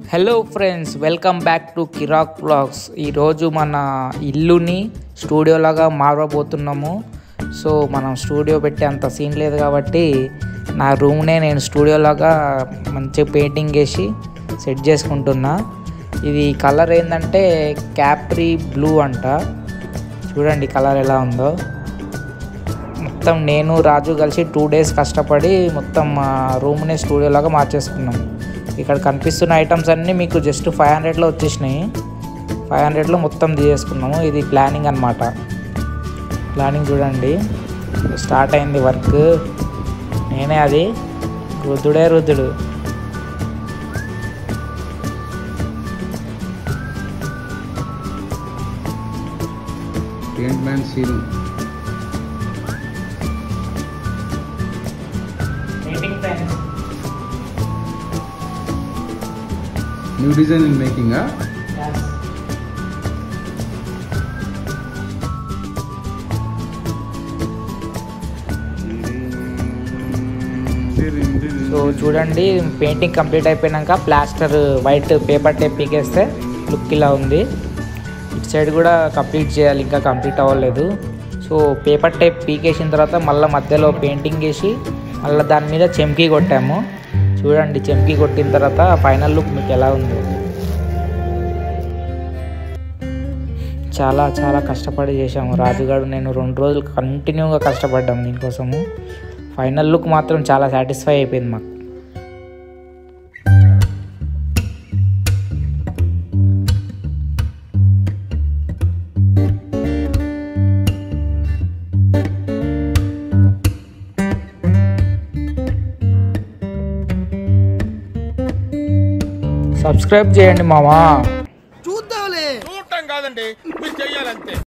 hello friends welcome back to Kiraak blogs ఈరోజు మన ఇల్లుని స్టూడియోలాగా మారబోతున్నాము సో మనం స్టూడియో పెట్టే అంత సీన్ లేదు కాబట్టి నా రూమ్నే నేను స్టూడియోలాగా మంచిగా పెయింటింగ్ వేసి సెట్ చేసుకుంటున్నా ఇది కలర్ ఏంటంటే క్యాప్రీ బ్లూ అంట చూడండి కలర్ ఎలా ఉందో మొత్తం నేను రాజు కలిసి టూ డేస్ కష్టపడి మొత్తం మా రూమ్ని స్టూడియోలాగా మార్చేసుకున్నాం ఇక్కడ కనిపిస్తున్న ఐటమ్స్ అన్నీ మీకు జస్ట్ ఫైవ్ హండ్రెడ్లో వచ్చేసినాయి ఫైవ్ హండ్రెడ్లో మొత్తం తీసేసుకున్నాము ఇది ప్లానింగ్ అనమాట ప్లానింగ్ చూడండి స్టార్ట్ అయింది వర్క్ నేనే అది రుద్దుడే రుద్దుడు paint man scene new design in making so చూడండి పెయింటింగ్ కంప్లీట్ అయిపోయినాక ప్లాస్టర్ వైట్ పేపర్ టేప్ పీకేస్తే లుక్ ఇలా ఉంది ఇటు సైడ్ కూడా కంప్లీట్ చేయాలి ఇంకా కంప్లీట్ అవ్వలేదు సో పేపర్ టేప్ పీకేసిన తర్వాత మళ్ళీ మధ్యలో పెయింటింగ్ వేసి మళ్ళీ దాని మీద చెంకీ కొట్టాము చూడండి చెంకీ కొట్టిన తర్వాత ఫైనల్ లుక్ మీకు ఎలా ఉందో చాలా చాలా కష్టపడి చేశాము రాజుగాడు నేను రెండు రోజులు కంటిన్యూగా కష్టపడ్డాము దీనికోసము ఫైనల్ లుక్ మాత్రం చాలా సాటిస్ఫై అయిపోయింది మాకు సబ్స్క్రైబ్ చేయండి మామా చూద్దాంలే చూడటం కాదండి మీరు చెయ్యాలంతే